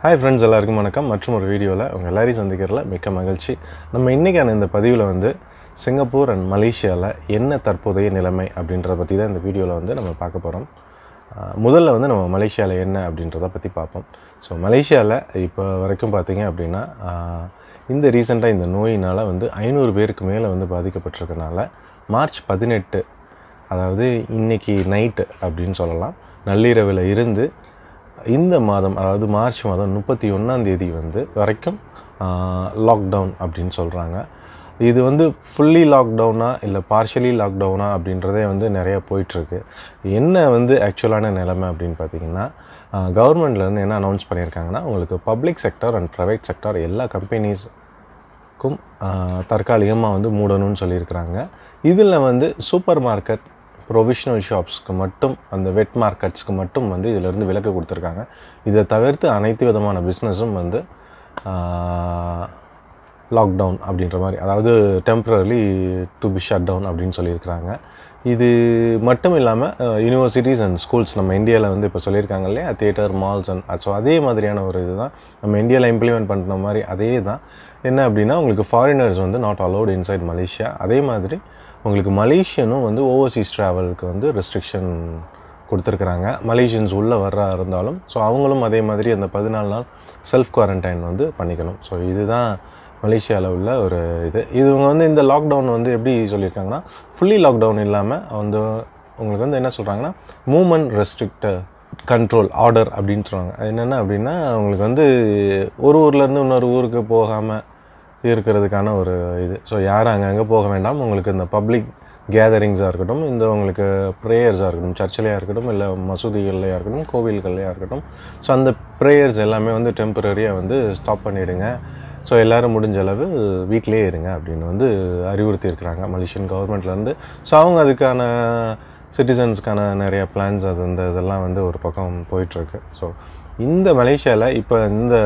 hi friends எல்லாருக்கும் வணக்கம் மற்றும் ஒரு வீடியோவில் உங்கள் எல்லாரையும் சந்திக்கிறதுல மிக்க மகிழ்ச்சி நம்ம இன்றைக்கான இந்த பதிவில் வந்து சிங்கப்பூர் அண்ட் மலேசியாவில் என்ன தற்போதைய நிலைமை அப்படின்றத பற்றி தான் இந்த வீடியோவில் வந்து நம்ம பார்க்க போகிறோம் முதல்ல வந்து நம்ம மலேசியாவில் என்ன அப்படின்றத பற்றி பார்ப்போம் ஸோ மலேசியாவில் இப்போ வரைக்கும் பார்த்தீங்க அப்படின்னா ஆஹ், இந்த ரீசெண்டாக இந்த நோயினால் வந்து ஐநூறு பேருக்கு மேலே வந்து பாதிக்கப்பட்டிருக்கனால மார்ச் பதினெட்டு அதாவது இன்னைக்கு நைட்டு அப்படின்னு சொல்லலாம் நள்ளிரவில் இருந்து இந்த மாதம் அதாவது மார்ச் மாதம் முப்பத்தி ஒன்றாந்தேதி வந்து வரைக்கும் லாக்டவுன் அப்படின்னு சொல்கிறாங்க இது வந்து ஃபுல்லி லாக்டவுனா இல்லை பார்ஷியலி லாக்டவுனா அப்படின்றதே வந்து நிறைய போயிட்டுருக்கு என்ன வந்து ஆக்சுவலான நிலைமை அப்படின்னு பார்த்தீங்கன்னா கவர்மெண்ட்லேருந்து என்ன அனௌன்ஸ் பண்ணியிருக்காங்கன்னா உங்களுக்கு public sector and private sector எல்லா கம்பெனிஸ்க்கும் தற்காலிகமாக வந்து மூடணும்னு சொல்லியிருக்கிறாங்க இதில் வந்து சூப்பர் மார்க்கெட் ப்ரொவிஷனல் ஷாப்ஸ்க்கு மட்டும் அந்த வெட் மார்க்கெட்ஸ்க்கு மட்டும் வந்து இதிலேருந்து விலக்கு கொடுத்துருக்காங்க இதை தவிர்த்து அனைத்து விதமான பிஸ்னஸும் வந்து லாக்டவுன் அப்படின்ற மாதிரி அதாவது temporary to be shut down அப்படின்னு சொல்லியிருக்கிறாங்க இது மட்டும் இல்லாமல் யூனிவர்சிட்டிஸ் அண்ட் ஸ்கூல்ஸ் நம்ம இந்தியாவில் வந்து இப்போ சொல்லியிருக்காங்க இல்லையா தியேட்டர் மால்ஸ் அண்ட் ஸோ அதே மாதிரியான ஒரு இதுதான் நம்ம இந்தியாவில் இம்ப்ளிமெண்ட் பண்ணுற மாதிரி அதே தான் என்ன அப்படின்னா உங்களுக்கு ஃபாரினர்ஸ் வந்து நாட் அலௌட் இன்சைட் மலேசியா அதே மாதிரி உங்களுக்கு மலேசியனும் வந்து ஓவர்சீஸ் ட்ராவலுக்கு வந்து ரெஸ்ட்ரிக்ஷன் கொடுத்துருக்குறாங்க மலேசியன்ஸ் உள்ளே வர்றா இருந்தாலும் ஸோ அவங்களும் அதே மாதிரி அந்த பதினாலு நாள் செல்ஃப் குவாரண்டைன் வந்து பண்ணிக்கணும் ஸோ இதுதான் மலேசியாவில் உள்ள ஒரு இது இவங்க வந்து இந்த லாக்டவுன் வந்து எப்படி சொல்லியிருக்காங்கன்னா ஃபுல்லி லாக்டவுன் இல்லாமல் வந்து உங்களுக்கு வந்து என்ன சொல்கிறாங்கன்னா மூமெண்ட் ரெஸ்ட்ரிக்ட் கண்ட்ரோல் ஆர்டர் அப்படின்னு சொல்கிறாங்க அது என்னென்ன அப்படின்னா உங்களுக்கு வந்து ஒரு ஊர்லேருந்து இன்னொரு ஊருக்கு போகாமல் இருக்கிறதுக்கான ஒரு இது ஸோ யாரும் அங்கங்கே போக வேண்டாம் உங்களுக்கு இந்த பப்ளிக் கேதரிங்ஸாக இருக்கட்டும் இந்த உங்களுக்கு ப்ரேயர்ஸாக இருக்கட்டும் சர்ச்சிலையாக இருக்கட்டும் இல்லை மசூதிகள்லையாக இருக்கட்டும் கோவில்கள்லையாக இருக்கட்டும் ஸோ அந்த ப்ரேயர்ஸ் எல்லாமே வந்து டெம்பரரியாக வந்து ஸ்டாப் பண்ணிவிடுங்க ஸோ எல்லோரும் முடிஞ்ச அளவு வீட்டிலே இருங்க அப்படின்னு வந்து அறிவுறுத்தி இருக்கிறாங்க மலேசியன் கவர்மெண்ட்லேருந்து ஸோ அவங்க அதுக்கான சிட்டிசன்ஸ்க்கான நிறைய பிளான்ஸ் அது இந்த இதெல்லாம் வந்து ஒரு பக்கம் போயிட்டுருக்கு ஸோ இந்த மலேசியாவில் இப்போ இந்த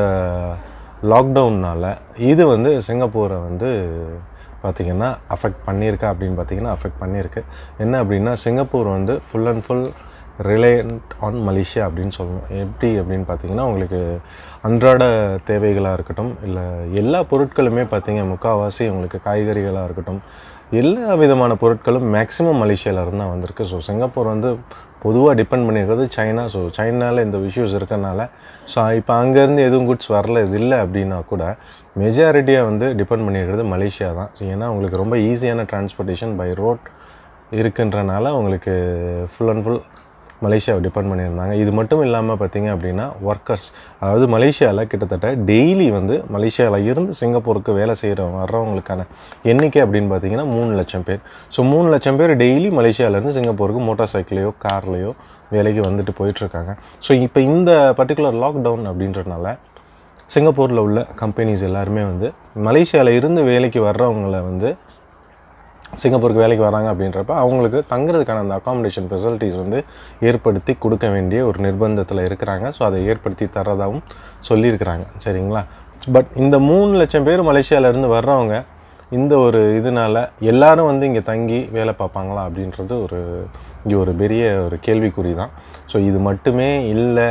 லாக்டவுன்னால் இது வந்து சிங்கப்பூரை வந்து பார்த்திங்கன்னா அஃபெக்ட் பண்ணியிருக்கா அப்படின்னு பார்த்தீங்கன்னா அஃபெக்ட் பண்ணியிருக்கு என்ன அப்படின்னா சிங்கப்பூர் வந்து full and full reliant on Malaysia அப்படின்னு சொல்லணும் எப்படி அப்படின்னு பார்த்தீங்கன்னா உங்களுக்கு அன்றாட தேவைகளாக இருக்கட்டும் இல்லை எல்லா பொருட்களுமே பார்த்தீங்க முக்கால்வாசி உங்களுக்கு காய்கறிகளாக இருக்கட்டும் எல்லா விதமான பொருட்களும் மேக்ஸிமம் மலேசியாவிலேருந்து தான் வந்திருக்கு ஸோ சிங்கப்பூர் வந்து பொதுவாக டிபெண்ட் பண்ணியிருக்கிறது சைனா ஸோ சைனாவில் இந்த இஷ்யூஸ் இருக்கறனால ஸோ இப்போ அங்கேருந்து எதுவும் குட்ஸ் வரல இது இல்லை அப்படின்னா கூட மெஜாரிட்டியாக வந்து டிபெண்ட் பண்ணியிருக்கிறது மலேசியா தான் ஸோ ஏன்னா உங்களுக்கு ரொம்ப ஈஸியான டிரான்ஸ்போர்ட்டேஷன் பை ரோட் இருக்குன்றனால உங்களுக்கு ஃபுல் அண்ட் ஃபுல் மலேசியாவை டிபெண்ட் பண்ணியிருந்தாங்க இது மட்டும் இல்லாமல் பார்த்தீங்க அப்படின்னா ஒர்க்கர்ஸ் அதாவது மலேசியாவில் கிட்டத்தட்ட டெய்லி வந்து மலேசியாவில் இருந்து சிங்கப்பூருக்கு வேலை செய்கிறவங்க வர்றவங்களுக்கான எண்ணிக்கை அப்படின்னு பார்த்தீங்கன்னா மூணு லட்சம் பேர் ஸோ மூணு லட்சம் பேர் டெய்லி மலேசியாவிலேருந்து சிங்கப்பூருக்கு மோட்டார் சைக்கிளையோ கார்லேயோ வேலைக்கு வந்துட்டு போயிட்டுருக்காங்க ஸோ இப்போ இந்த பர்டிகுலர் லாக்டவுன் அப்படின்றனால சிங்கப்பூரில் உள்ள கம்பெனிஸ் எல்லாருமே வந்து மலேசியாவில் இருந்து வேலைக்கு வர்றவங்கள வந்து சிங்கப்பூருக்கு வேலைக்கு வராங்க அப்படின்றப்ப அவங்களுக்கு தங்குறதுக்கான அந்த அகாமடேஷன் ஃபெசிலிட்டிஸ் வந்து ஏற்படுத்தி கொடுக்க வேண்டிய ஒரு நிர்பந்தத்தில் இருக்கிறாங்க ஸோ அதை ஏற்படுத்தி தரதாகவும் சொல்லியிருக்கிறாங்க சரிங்களா பட் இந்த மூணு லட்சம் பேர் மலேசியாவிலேருந்து வர்றவங்க இந்த ஒரு இதனால் எல்லாரும் வந்து இங்கே தங்கி வேலை பார்ப்பாங்களா அப்படின்றது ஒரு இங்கே ஒரு பெரிய ஒரு கேள்விக்குறி தான் ஸோ இது மட்டுமே இல்லை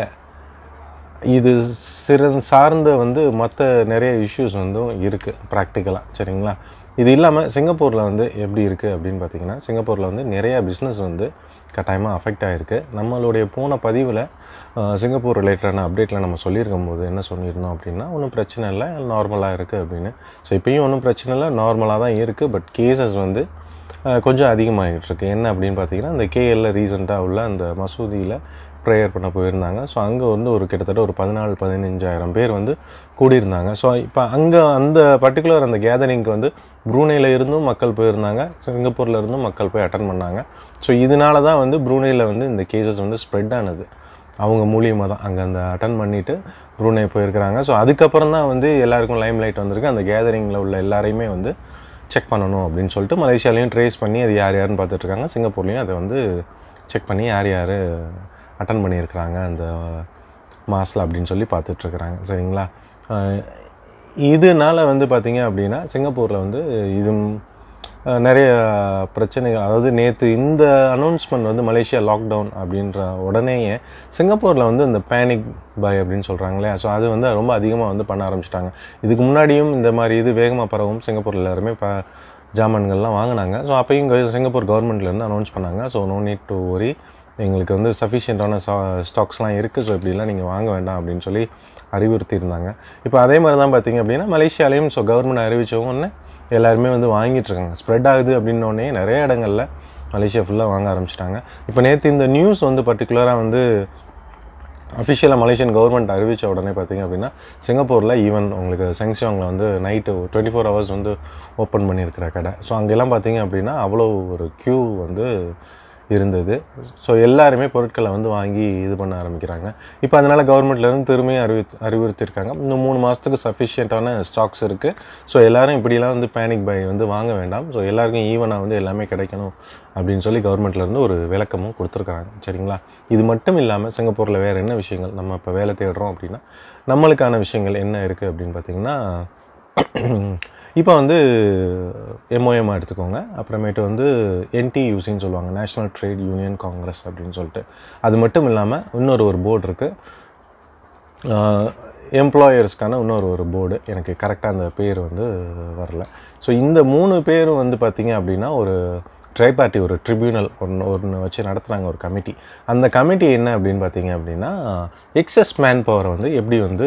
இது சிறன் சார்ந்த வந்து மற்ற நிறைய இஷ்யூஸ் வந்து இருக்குது ப்ராக்டிக்கலாக சரிங்களா இது இல்லாமல் சிங்கப்பூரில் வந்து எப்படி இருக்குது அப்படின்னு பார்த்தீங்கன்னா சிங்கப்பூரில் வந்து நிறைய பிஸ்னஸ் வந்து கட்டாயமாக அஃபெக்ட் ஆகிருக்கு நம்மளுடைய போன பதிவில் சிங்கப்பூர் ரிலேட்டடான அப்டேட்டில் நம்ம சொல்லியிருக்கும் போது என்ன சொல்லியிருந்தோம் அப்படின்னா ஒன்றும் பிரச்சனை இல்லை நார்மலாக இருக்குது அப்படின்னு ஸோ இப்போயும் ஒன்றும் பிரச்சனை இல்லை நார்மலாக தான் இருக்குது பட் கேசஸ் வந்து அஹ், கொஞ்சம் அதிகமாகிட்டு இருக்கு என்ன அப்படின்னு பார்த்தீங்கன்னா இந்த கேஎல்ல ரீசெண்டாக உள்ள அந்த மசூதியில் ப்ரேயர் பண்ண போயிருந்தாங்க ஸோ அங்கே வந்து ஒரு கிட்டத்தட்ட ஒரு பதினாலு பதினஞ்சாயிரம் பேர் வந்து கூடியிருந்தாங்க ஸோ இப்போ அங்கே அந்த பர்டிகுலர் அந்த கேதரிங்க்கு வந்து ப்ரூனேயில் இருந்தும் மக்கள் போயிருந்தாங்க சிங்கப்பூரில் இருந்தும் மக்கள் போய் அட்டன் பண்ணாங்க ஸோ இதனால தான் வந்து ப்ரூனேயில் வந்து இந்த கேசஸ் வந்து ஸ்ப்ரெட் ஆனது அவங்க மூலியமாக தான் அங்கே அந்த அட்டன் பண்ணிவிட்டு ப்ரூனே போயிருக்கிறாங்க ஸோ அதுக்கப்புறம் தான் வந்து எல்லாருக்கும் லைம் லைட் வந்திருக்கு அந்த கேதரிங்கில் உள்ள எல்லாரையுமே வந்து செக் பண்ணணும் அப்படின்னு சொல்லிட்டு மலேசியாலையும் ட்ரேஸ் பண்ணி அது யார் யாருன்னு பார்த்துட்ருக்காங்க சிங்கப்பூர்லேயும் அதை வந்து செக் பண்ணி யார் யார் அட்டன் பண்ணியிருக்கிறாங்க அந்த மாஸில் அப்படின்னு சொல்லி பார்த்துட்ருக்குறாங்க சரிங்களா அஹ் இதனால வந்து பார்த்திங்க அப்படின்னா சிங்கப்பூரில் வந்து இது அஹ், நிறைய பிரச்சனைகள் அதாவது நேற்று இந்த அனௌன்ஸ்மெண்ட் வந்து மலேசியா லாக்டவுன் அப்படின்ற உடனேயே சிங்கப்பூரில் வந்து இந்த பேனிக் பை அப்படின்னு சொல்கிறாங்களே ஸோ அது வந்து ரொம்ப அதிகமாக வந்து பண்ண ஆரம்பிச்சிட்டாங்க இதுக்கு முன்னாடியும் இந்த மாதிரி இது வேகமாக பரவும் சிங்கப்பூர் எல்லாருமே இப்போ ஜாமான்கள்லாம் வாங்கினாங்க ஸோ அப்பயும் இங்க சிங்கப்பூர் கவர்மெண்ட்லேருந்து அனௌன்ஸ் பண்ணாங்க so no need to worry எங்களுக்கு வந்து சஃபிஷியண்ட்டான ஸ்டாக்ஸ்லாம் இருக்குது ஸோ இப்படிலாம் நீங்கள் வாங்க வேண்டாம் அப்படின்னு சொல்லி அறிவுறுத்தியிருந்தாங்க இப்போ அதே மாதிரி தான் பார்த்தீங்க அப்படின்னா மலேசியாலையும் ஸோ கவர்மெண்ட் அறிவிச்ச உடனே எல்லாருமே வந்து வாங்கிட்டு இருக்காங்க ஸ்ப்ரெட் ஆகுது அப்படின்னோடனே நிறைய இடங்களில் மலேசியா ஃபுல்லாக வாங்க ஆரம்பிச்சிட்டாங்க இப்போ நேற்று இந்த நியூஸ் வந்து பர்டிகுலராக வந்து அஃபிஷியலாக மலேசியன் கவர்மெண்ட் அறிவித்த உடனே பார்த்தீங்க அப்படின்னா சிங்கப்பூரில் ஈவன் உங்களுக்கு செங்ஷாங்கில் வந்து நைட்டு டுவெண்ட்டி ஃபோர் ஹவர்ஸ் வந்து ஓப்பன் பண்ணியிருக்கிற கடை ஸோ அங்கெல்லாம் பார்த்தீங்க அப்படின்னா அவ்வளோ ஒரு க்யூ வந்து இருந்தது ஸோ எல்லாருமே பொருட்களை வந்து வாங்கி இது பண்ண ஆரம்பிக்கிறாங்க இப்போ அதனால் கவர்மெண்ட்லேருந்து திரும்பியும் அறிவி அறிவுறுத்தியிருக்காங்க இன்னும் மூணு மாதத்துக்கு சஃபிஷியண்ட்டான ஸ்டாக்ஸ் இருக்குது ஸோ எல்லாரும் இப்படிலாம் வந்து பேனிக் பை வந்து வாங்க வேண்டாம் ஸோ எல்லாருக்கும் ஈவனாக வந்து எல்லாமே கிடைக்கணும் அப்படின்னு சொல்லி கவர்மெண்ட்லேருந்து ஒரு விளக்கமும் கொடுத்துருக்காங்க சரிங்களா இது மட்டும் இல்லாமல் சிங்கப்பூரில் வேறு என்ன விஷயங்கள் நம்ம இப்போ வேலை தேடுறோம் அப்படின்னா நம்மளுக்கான விஷயங்கள் என்ன இருக்குது அப்படின்னு பார்த்தீங்கன்னா இப்போ வந்து எம்ஓஎம்மாக எடுத்துக்கோங்க அப்புறமேட்டு வந்து என்டியூசின்னு சொல்லுவாங்க நேஷ்னல் ட்ரேட் யூனியன் காங்கிரஸ் அப்படின்னு சொல்லிட்டு அது மட்டும் இல்லாமல் இன்னொரு ஒரு போர்டு இருக்குது எம்ப்ளாயர்ஸ்க்கான இன்னொரு ஒரு போர்டு எனக்கு கரெக்டாக அந்த பேர் வந்து வரல ஸோ இந்த மூணு பேரும் வந்து பார்த்திங்க அப்படின்னா ஒரு ட்ரை பார்ட்டி ஒரு ட்ரிபியூனல் ஒன்று ஒன்று வச்சு நடத்துகிறாங்க ஒரு கமிட்டி அந்த கமிட்டி என்ன அப்படின்னு பார்த்தீங்க அப்படின்னா எக்ஸஸ் மேன் பவரை வந்து எப்படி வந்து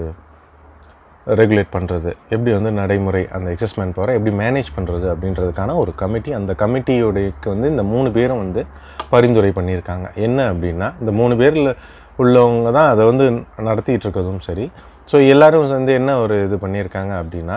ரெகுலேட் பண்ணுறது எப்படி வந்து நடைமுறை அந்த எக்ஸஸ் மேன் பவரை எப்படி மேனேஜ் பண்ணுறது அப்படின்றதுக்கான ஒரு கமிட்டி அந்த கமிட்டியோடைக்கு வந்து இந்த மூணு பேரும் வந்து பரிந்துரை பண்ணியிருக்காங்க என்ன அப்படின்னா இந்த மூணு பேரில் உள்ளவங்க தான் அதை வந்து நடத்திட்டு இருக்கிறதும் சரி ஸோ எல்லாரும் வந்து என்ன ஒரு இது பண்ணியிருக்காங்க அப்படின்னா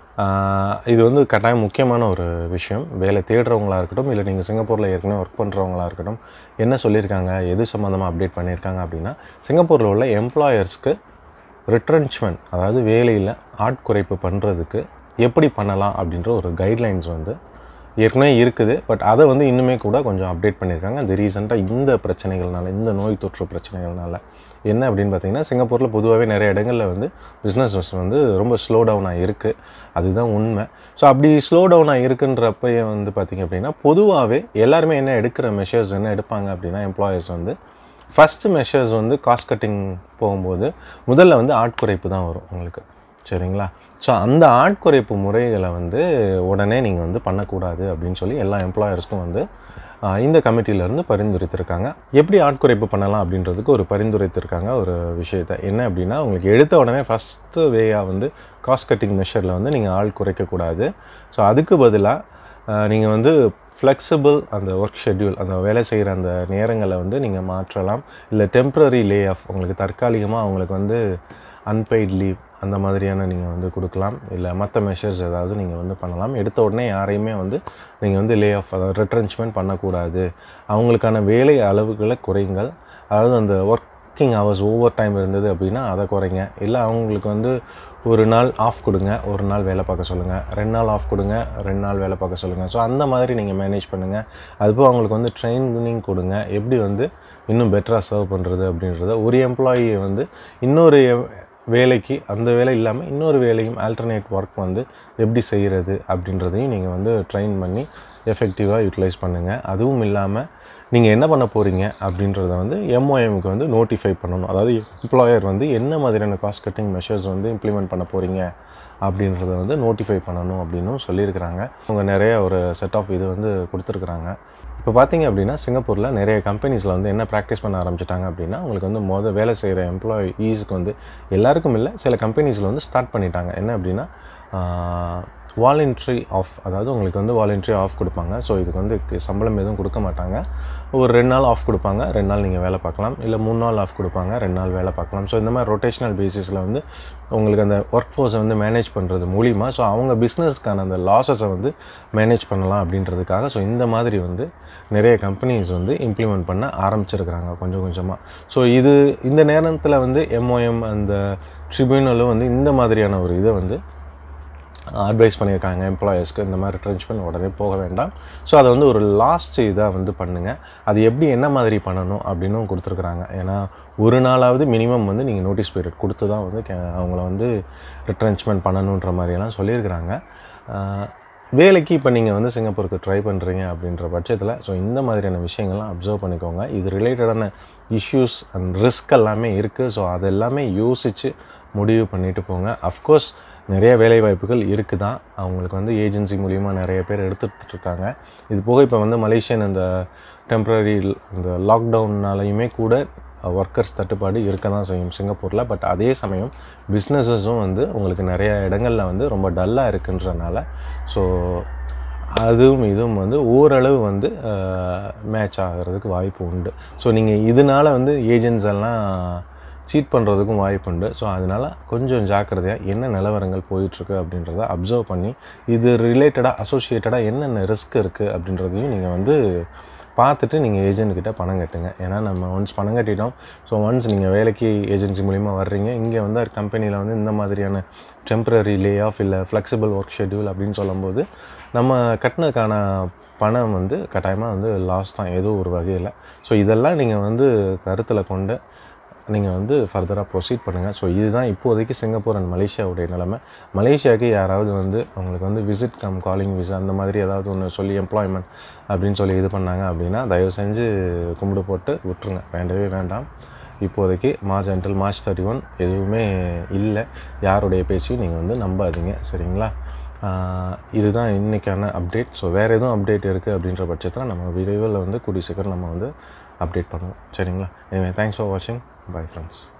ஆஹ், இது வந்து கட்டாயம் முக்கியமான ஒரு விஷயம் வேலை தேடுறவங்களா இருக்கட்டும் இல்லை நீங்கள் சிங்கப்பூரில் ஏற்கனவே ஒர்க் பண்ணுறவங்களா இருக்கட்டும் என்ன சொல்லியிருக்காங்க எது சம்மந்தமாக அப்டேட் பண்ணியிருக்காங்க அப்படின்னா சிங்கப்பூரில் உள்ள எம்ப்ளாயர்ஸ்க்கு ரிட்ரென்ச்மெண்ட் அதாவது வேலையில் ஆட்குறைப்பு பண்ணுறதுக்கு எப்படி பண்ணலாம் அப்படின்ற ஒரு கைட்லைன்ஸ் வந்து ஏற்கனவே இருக்குது பட் அதை வந்து இன்னுமே கூட கொஞ்சம் அப்டேட் பண்ணியிருக்காங்க இந்த ரீசெண்டாக இந்த பிரச்சனைகள்னால இந்த நோய் தொற்று பிரச்சனைகள்னால என்ன அப்படின்னு பார்த்தீங்கன்னா சிங்கப்பூரில் பொதுவாகவே நிறைய இடங்களில் வந்து பிஸ்னஸ் வந்து ரொம்ப ஸ்லோ டவுனாக இருக்குது அதுதான் உண்மை ஸோ அப்படி ஸ்லோ டவுனாக இருக்குன்றப்ப வந்து பார்த்திங்க அப்படின்னா பொதுவாகவே எல்லாருமே என்ன எடுக்கிற மெஷர்ஸ் என்ன எடுப்பாங்க அப்படின்னா எம்ப்ளாயர்ஸ் வந்து ஃபஸ்ட்டு மெஷர்ஸ் வந்து காஸ்ட் கட்டிங் போகும்போது முதல்ல வந்து ஆட்குறைப்பு தான் வரும் உங்களுக்கு சரிங்களா ஸோ அந்த ஆட்குறைப்பு முறைகளை வந்து உடனே நீங்கள் வந்து பண்ணக்கூடாது அப்படின்னு சொல்லி எல்லா எம்ப்ளாயர்ஸ்க்கும் வந்து ஆஹ், இந்த கமிட்டியிலேருந்து பரிந்துரைத்திருக்காங்க எப்படி ஆட்குறைப்பு பண்ணலாம் அப்படின்றதுக்கு ஒரு பரிந்துரைத்திருக்காங்க ஒரு விஷயத்தை என்ன அப்படின்னா உங்களுக்கு எடுத்த உடனே ஃபஸ்ட்டு வேயாக வந்து காஸ்ட் கட்டிங் மெஷரில் வந்து நீங்கள் ஆள் குறைக்கக்கூடாது ஸோ அதுக்கு பதிலாக நீங்கள் வந்து ஃப்ளெக்சிபிள் அந்த ஒர்க் ஷெட்யூல் அந்த வேலை செய்கிற அந்த நேரங்களை வந்து நீங்கள் மாற்றலாம் இல்லை டெம்ப்ரரி லே ஆஃப் உங்களுக்கு தற்காலிகமாக அவங்களுக்கு வந்து அன்பெய்ட் லீவ் அந்த மாதிரியான நீங்கள் வந்து கொடுக்கலாம் இல்லை மற்ற மெஷர்ஸ் ஏதாவது நீங்கள் வந்து பண்ணலாம் எடுத்த உடனே யாரையுமே வந்து நீங்கள் வந்து லே ஆஃப் அதாவது ரெட்ரென்ச்மெண்ட் பண்ணக்கூடாது அவங்களுக்கான வேலை அளவுகளை குறைங்கள் அதாவது அந்த ஒர்க்கிங் ஹவர்ஸ் ஓவர் டைம் இருந்தது அப்படின்னா அதை குறைங்க இல்லை அவங்களுக்கு வந்து ஒரு நாள் ஆஃப் கொடுங்க ஒரு நாள் வேலை பார்க்க சொல்லுங்கள் ரெண்டு நாள் ஆஃப் கொடுங்க ரெண்டு நாள் வேலை பார்க்க சொல்லுங்கள் ஸோ அந்த மாதிரி நீங்கள் மேனேஜ் பண்ணுங்கள் அதுபோல் அவங்களுக்கு வந்து ட்ரைனிங் கொடுங்க எப்படி வந்து இன்னும் பெட்டராக சர்வ் பண்ணுறது அப்படின்றத ஒரு எம்ப்ளாயியை வந்து இன்னொரு எ- வேலைக்கு அந்த வேலை இல்லாமல் இன்னொரு வேலையும் ஆல்டர்னேட் ஒர்க் வந்து எப்படி செய்கிறது அப்படின்றதையும் நீங்கள் வந்து ட்ரெயின் பண்ணி எஃபெக்டிவாக யூட்டிலைஸ் பண்ணுங்கள் அதுவும் இல்லாமல் நீங்கள் என்ன பண்ண போகிறீங்க அப்படின்றத வந்து எம்ஓஎம்க்கு வந்து நோட்டிஃபை பண்ணணும் அதாவது எம்ப்ளாயர் வந்து என்ன மாதிரியான காஸ்ட் கட்டிங் மெஷர்ஸ் வந்து இம்ப்ளிமெண்ட் பண்ண போகிறீங்க அப்படின்றத வந்து நோட்டிஃபை பண்ணணும் அப்படின்னும் சொல்லியிருக்கிறாங்க அவங்க நிறைய ஒரு செட் ஆஃப் இது வந்து கொடுத்துருக்குறாங்க இப்போ பார்த்தீங்க அப்படின்னா சிங்கப்பூரில் நிறைய கம்பெனிஸில் வந்து என்ன ப்ராக்டிஸ் பண்ண ஆரம்பிச்சிட்டாங்க அப்படின்னா உங்களுக்கு வந்து மொதல் வேலை செய்கிற எம்ப்ளாயீஸ்க்கு வந்து எல்லாருக்கும் இல்லை சில கம்பெனிஸில் வந்து ஸ்டார்ட் பண்ணிட்டாங்க என்ன அப்படின்னா வாலண்ட்ரி ஆஃப் அதாவது உங்களுக்கு வந்து வாலண்ட்ரி ஆஃப் கொடுப்பாங்க ஸோ இதுக்கு வந்து க- சம்பளம் எதுவும் கொடுக்க மாட்டாங்க ஒரு ரெண்டு நாள் ஆஃப் கொடுப்பாங்க ரெண்டு நாள் நீங்கள் வேலை பார்க்கலாம் இல்லை மூணு நாள் ஆஃப் கொடுப்பாங்க ரெண்டு நாள் வேலை பார்க்கலாம் ஸோ இந்த மாதிரி ரொட்டேஷனல் பேசிஸில் வந்து உங்களுக்கு அந்த ஒர்க் ஃபோர்ஸை வந்து மேனேஜ் பண்ணுறது மூலிமா ஸோ அவங்க பிஸ்னஸ்க்கான அந்த லாஸஸை வந்து மேனேஜ் பண்ணலாம் அப்படின்றதுக்காக ஸோ இந்த மாதிரி வந்து நிறைய கம்பெனிஸ் வந்து இம்ப்ளிமெண்ட் பண்ண ஆரம்பிச்சிருக்கிறாங்க கொஞ்சம் கொஞ்சமாக ஸோ இது இந்த நேரத்தில் வந்து எம்ஓஎம் அந்த ட்ரிபியூனலும் வந்து இந்த மாதிரியான ஒரு இதை வந்து அட்வைஸ் பண்ணியிருக்காங்க எம்ப்ளாயர்ஸ்க்கு இந்த மாதிரி ட்ரென்ச்மெண்ட் உடனே போக வேண்டாம் ஸோ அதை வந்து ஒரு லாஸ்ட் இதாக வந்து பண்ணுங்கள் அது எப்படி என்ன மாதிரி பண்ணணும் அப்படின்னும் கொடுத்துருக்குறாங்க ஏன்னா ஒரு நாளாவது மினிமம் வந்து நீங்கள் நோட்டீஸ் பீரியட் கொடுத்து தான் வந்து கே- அவங்கள வந்து ரிட்ரென்ச்மெண்ட் பண்ணணுன்ற மாதிரியெல்லாம் சொல்லியிருக்கிறாங்க ஆஹ் வேலைக்கு இப்போ நீங்கள் வந்து சிங்கப்பூருக்கு ட்ரை பண்ணுறீங்க அப்படின்ற பட்சத்தில் ஸோ இந்த மாதிரியான விஷயங்கள்லாம் அப்சர்வ் பண்ணிக்கோங்க இது ரிலேட்டடான இஷ்யூஸ் அண்ட் ரிஸ்க் எல்லாமே இருக்குது ஸோ அது எல்லாமே யோசித்து முடிவு பண்ணிட்டு போங்க அஃப்கோர்ஸ் நிறைய வேலை வாய்ப்புகள் இருக்குது தான் அவங்களுக்கு வந்து ஏஜென்சி மூலிமா நிறைய பேர் எடுத்துகிட்டு இருக்காங்க இது போக இப்போ வந்து மலேசியன் இந்த டெம்ப்ரரி இந்த லாக்டவுன்னாலையுமே கூட ஒர்க்கர்ஸ் தட்டுப்பாடு இருக்க தான் செய்யும் சிங்கப்பூரில் பட் அதே சமயம் பிஸ்னஸஸும் வந்து உங்களுக்கு நிறைய இடங்களில் வந்து ரொம்ப டல்லாக இருக்குன்றனால ஸோ அதுவும் இதுவும் வந்து ஓரளவு வந்து மேட்ச் ஆகிறதுக்கு வாய்ப்பு உண்டு ஸோ நீங்கள் இதனால் வந்து ஏஜென்ட்ஸ் எல்லாம் சீட் பண்ணுறதுக்கும் வாய்ப்பு உண்டு ஸோ அதனால் கொஞ்சம் ஜாக்கிரதையாக என்ன நிலவரங்கள் போயிட்டுருக்கு அப்படின்றத அப்சர்வ் பண்ணி இது ரிலேட்டடாக அசோசியேட்டடாக என்னென்ன ரிஸ்க் இருக்குது அப்படின்றதையும் நீங்கள் வந்து பார்த்துட்டு நீங்கள் ஏஜென்ட்கிட்ட பணம் கட்டுங்க ஏன்னா நம்ம ஒன்ஸ் பணம் கட்டிட்டோம் ஸோ ஒன்ஸ் நீங்கள் வேலைக்கு ஏஜென்சி மூலிமா வர்றீங்க இங்கே வந்து கம்பெனியில் வந்து இந்த மாதிரியான டெம்பரரி லே ஆஃப் இல்லை ஃப்ளெக்சிபிள் ஒர்க் ஷெட்யூல் அப்படின்னு சொல்லும்போது நம்ம கட்டினதுக்கான பணம் வந்து கட்டாயமாக வந்து லாஸ் தான் ஏதோ ஒரு வகையில் ஸோ இதெல்லாம் நீங்கள் வந்து கருத்தில் கொண்டு நீங்கள் வந்து ஃபர்தராக ப்ரொசீட் பண்ணுங்கள் ஸோ இதுதான் இப்போதைக்கு சிங்கப்பூர் அண்ட் மலேசியாவுடைய நிலைமை மலேசியாவுக்கு யாராவது வந்து அவங்களுக்கு வந்து விசிட் கம் காலிங் விசா அந்த மாதிரி ஏதாவது ஒன்று சொல்லி எம்ப்ளாய்மெண்ட் அப்படின்னு சொல்லி இது பண்ணாங்க அப்படின்னா தயவு செஞ்சு கும்பிடு போட்டு விட்டுருங்க வேண்டவே வேண்டாம் இப்போதைக்கு March until March thirty one எதுவுமே இல்லை யாருடைய பேச்சையும் நீங்கள் வந்து நம்பாதீங்க சரிங்களா இதுதான் இன்றைக்கான அப்டேட் ஸோ வேறு எதுவும் அப்டேட் இருக்குது அப்படின்ற பட்சத்தில் நம்ம விரைவில் வந்து கூடிய சீக்கிரம் நம்ம வந்து அப்டேட் பண்ணுவோம் சரிங்களா எனவே தேங்க்ஸ் ஃபார் வாட்சிங் பை ஃப்ரெண்ட்ஸ்